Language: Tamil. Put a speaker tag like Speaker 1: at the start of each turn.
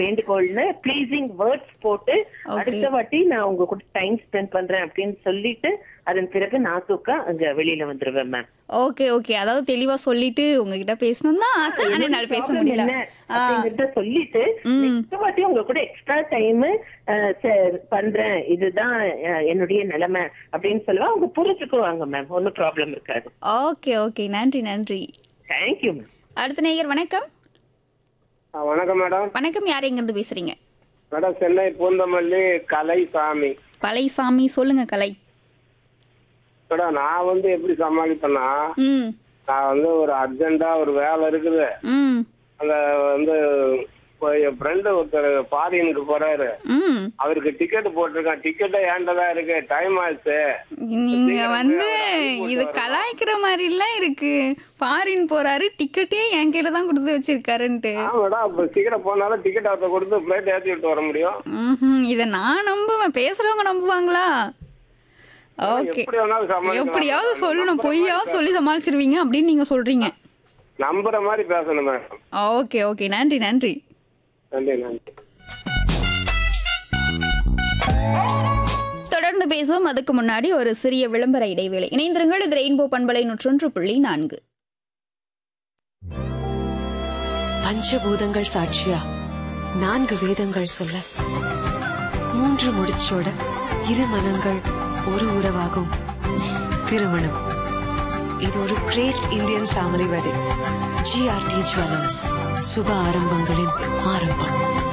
Speaker 1: வேண்டுகோள்னு ப்ளீசிங் வேர்ட்ஸ் போட்டு அடுத்த வாட்டி நான் உங்க கூட டைம் ஸ்பெண்ட் பண்றேன் அப்படின்னு சொல்லிட்டு அதன் பிறகு நாசுக்கா அங்க வெளியில வந்துருவேன் மேம்
Speaker 2: ஓகே ஓகே அதாவது தெளிவா சொல்லிட்டு உங்ககிட்ட பேசணும் தான் ஆசை ஆனா என்னால பேச முடியல ஆ,
Speaker 1: அப்படிங்கறத சொல்லிட்டு
Speaker 2: ம்.
Speaker 1: நெக்ஸ்ட் வாட்டி உங்க கூட எக்ஸ்ட்ரா டைம் பண்றேன் இதுதான் அஹ், என்னுடைய நிலைமை அப்படின்னு சொல்லுவா அவங்க புரிஞ்சுக்குவாங்க மேம் ஒன்னும் ப்ராப்ளம் இருக்காது
Speaker 2: ஓகே ஓகே நன்றி நன்றி
Speaker 1: தேங்க்யூ மேம்
Speaker 2: அடுத்த நேயர் வணக்கம்
Speaker 3: ஆ, வணக்கம் மேடம்
Speaker 2: வணக்கம் யார் எங்க இருந்து பேசுறீங்க
Speaker 3: மேடம் சென்னை பூந்தமல்லி கலைசாமி
Speaker 2: பழையசாமி சொல்லுங்க கலை
Speaker 3: மேடம் நான் வந்து எப்படி சமாளிப்பேன்னா
Speaker 2: ம்
Speaker 3: நான் வந்து ஒரு அர்ஜென்ட்டா ஒரு வேலை இருக்குது
Speaker 2: ம்
Speaker 3: அந்த வந்து இப்போ என் ஃப்ரெண்டு ஒருத்தர் ஃபாரினுக்கு போறாரு
Speaker 2: ம்
Speaker 3: அவருக்கு டிக்கெட் போட்டிருக்கான் டிக்கெட்டே ஏன்டா இருக்கு டைம் ஆச்சு
Speaker 2: நீங்க வந்து இது கலாய்க்கிற மாதிரி எல்லாம் இருக்கு ஃபாரின் போறாரு டிக்கெட்டே என் கையில தான் கொடுத்து வச்சிருக்காருன்ட்டு
Speaker 3: ஆ மேடம் அப்போ சீக்கிரம் போனாலும் டிக்கெட் அவர்த்த கொடுத்து ஃபிளைட் ஏற்றி விட்டு வர முடியும்
Speaker 2: ம்ஹும். இத நான் நம்புவேன் பேசுறவங்க நம்புவாங்களா ஓகே
Speaker 3: எப்படி வேணாலும் சமாளிக்கலாம்.
Speaker 2: எப்படியாவது சொல்லணும் பொய்யாவது சொல்லி சமாளிச்சிருவீங்க அப்படின்னு நீங்க சொல்றீங்க
Speaker 3: நம்புற மாதிரி பேசணும் மேடம்
Speaker 2: ஓகே ஓகே நன்றி நன்றி
Speaker 3: நன்றி நன்றி
Speaker 2: தொடர்ந்து பேசுவோம் அதுக்கு முன்னாடி ஒரு சிறிய விளம்பர இடைவேளை இணைந்திருங்கள் இது ரெயின்போ பண்பலை நூற்றொன்று புள்ளி நான்கு
Speaker 4: பஞ்சபூதங்கள் சாட்சியா நான்கு வேதங்கள் சொல்ல மூன்று முடிச்சோட இரு மனங்கள் ஒரு உறவாகும் திருமணம் இது ஒரு great Indian family wedding GRT jewellers சுப ஆரம்பங்களின் ஆரம்பம்